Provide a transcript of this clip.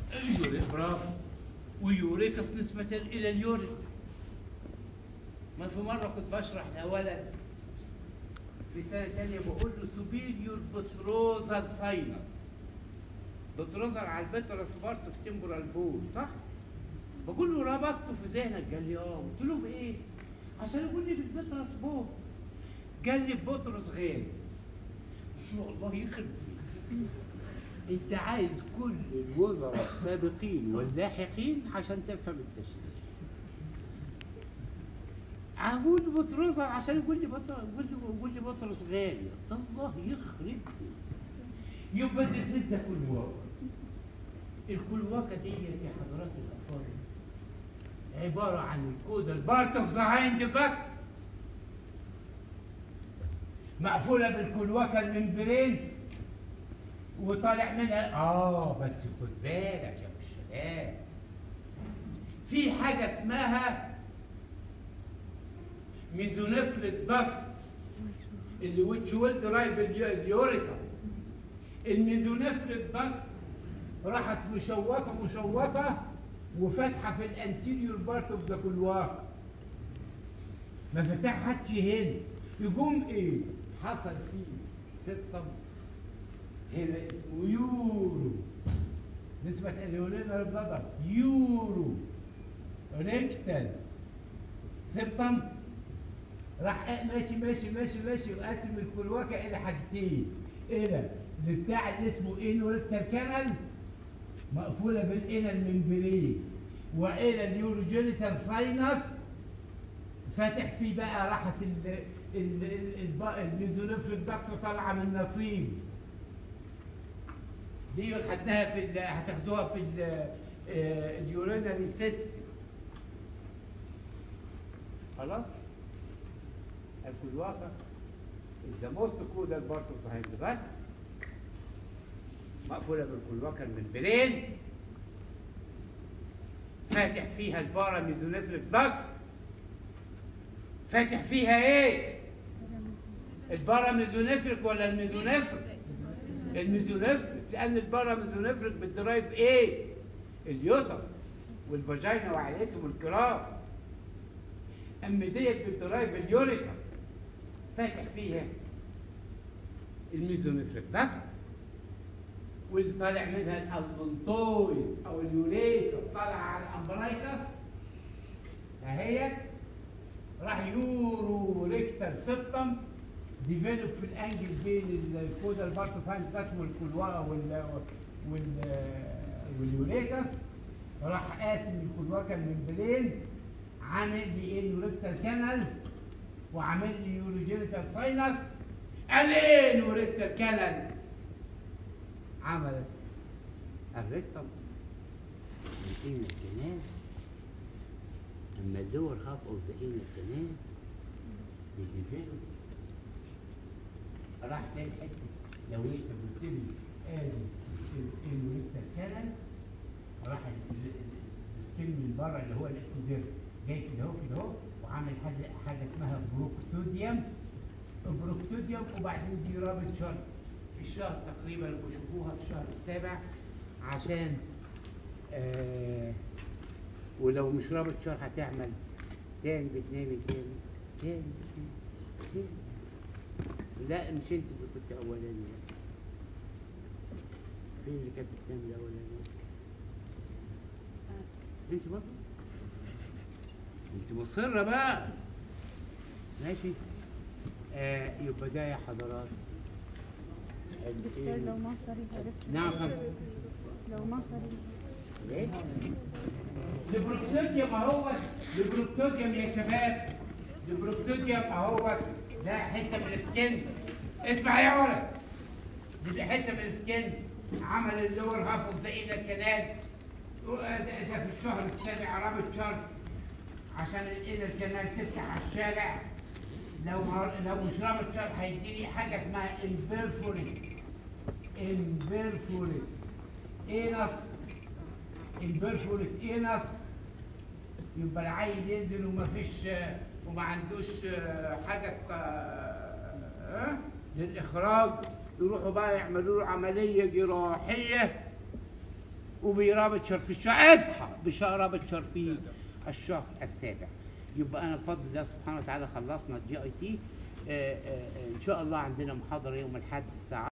اليوريك برافو ويوريكس نسبة إلى اليوريك ما في مرة كنت بشرح لولد في سنة تانية بقول له سوبيريور بتروزال ساينس بتروزال على البترس بارت في تمبرال بول صح؟ بقول له ربطته في ذهنك قال لي اه قلت له بايه؟ عشان يقول لي بالبترس بول قال لي بطرس غير قلت له الله يخرب بيك انت عايز كل الوزراء السابقين واللاحقين عشان تفهم التشريح اقول بطرس عشان يقول لي بطرس يقول لي يقول لي بطرس غالي الله يخرب بيك. يبقى دي سلسله كلواكه الكلواكه دي يا حضرات الافاضل عباره عن الكود البارت اوف ذا هايند جت مقفوله بالكلواكه الممبرين وطالع منها اه بس خد بالك يا ابو الشباب في حاجه اسمها ميزونيفريك ضغط اللي ويتش ويل درايف اليوريكا الميزونيفريك ضغط راحت مشوطه مشوطه وفاتحه في الانتيريور بارت اوف ذا كلواك ما فتحتش هنا يقوم ايه؟ حصل فيه سته هنا اسمه يورو نسبة اليورينال بلادر يورو ريكتال سبتم راح ماشي ماشي ماشي ماشي وقاسم الكلواكة إلى حاجتين إلى البتاع اللي اسمه انوريكتال كانال مقفولة بالإنال ممبرين وإلى اليوروجينيتال ساينس فاتح فيه بقى راحت ال ال ال الميزونيفريك داكت طالعة من نصيب دي خدناها في ال- هتاخدوها في اليورينري سيستم خلاص الكلواكة is the most codal part of the hydrogat مقفولة بالكلواكة الممبرين فاتح فيها البارا ميزونيفريك داكت فاتح فيها ايه؟ البارا ميزونيفريك ولا الميزونيفريك؟ الميزونيفريك لان البارا ميزونيفريك بتدرايف ايه؟ اليوتر والفاجينا وعائلتهم الكرام اما ديت بتدرايف اليوريكا فاتح فيها الميزونيفريك ده واللي طالع منها الالبنتويز او اليوريكا طالع على الامبرايكس اهيت راح يورو ريكتال سبتم ديفلوب في الانجل بين الكودال بارت فاين بتاعته والكلوا وال وال واليوريكس راح قاسم الكلواكا الممبرين عامل لي ايه يوريكتال كانال وعامل لي يوروجينيتال ساينس قال ايه يوريكتال كانال عملت الريكتم الانر كانال اما اللور هاف اوف ذا انر كانال بيديفلوب راح تاني حته لو انت قلت لي ادي اليوريكتال كانال راح ال- ال- ال- السبين من بره اللي هو الاكتودير جاي كده اهو كده اهو وعامل حاجه حاجه اسمها بروكتوديوم بروكتوديوم وبعدين دي رابط شهر في الشهر تقريبا بشوفوها في الشهر السابع عشان آه ولو مش رابط شهر هتعمل تاني بتنامي تاني تاني بتنامي تاني لا مش انت اللي كنت اولاني فين اللي كانت بتنام الاولاني انت برضه انت مصرة بقى ماشي آه يبقى ده يا حضرات دكتور لو مصري عرفت نعم حضرتك لو مصري ايه البروكتوديوم اهوت البروكتوديوم يا شباب البروكتوديوم اهوت ده حته من السكن اسمع يا ولد دي حته من السكن عمل اللور هاف وزقينا الكنال ده ده في الشهر السابع رابط شهر عشان الى الكنال تفتح على الشارع لو ما لو مش رابط شهر هيديني حاجه اسمها امبرفوريت امبرفوريت اينس البرفوريت اينس يبقى العيل ينزل ومفيش وما عندوش حاجة آه، للإخراج يروحوا بقى يعملوا له عملية جراحية وبيرابط في الشهر اصحى بشرابة في الشهر السابع يبقى انا بفضل الله سبحانه وتعالى خلصنا الجي اي تي ان شاء الله عندنا محاضره يوم الاحد الساعه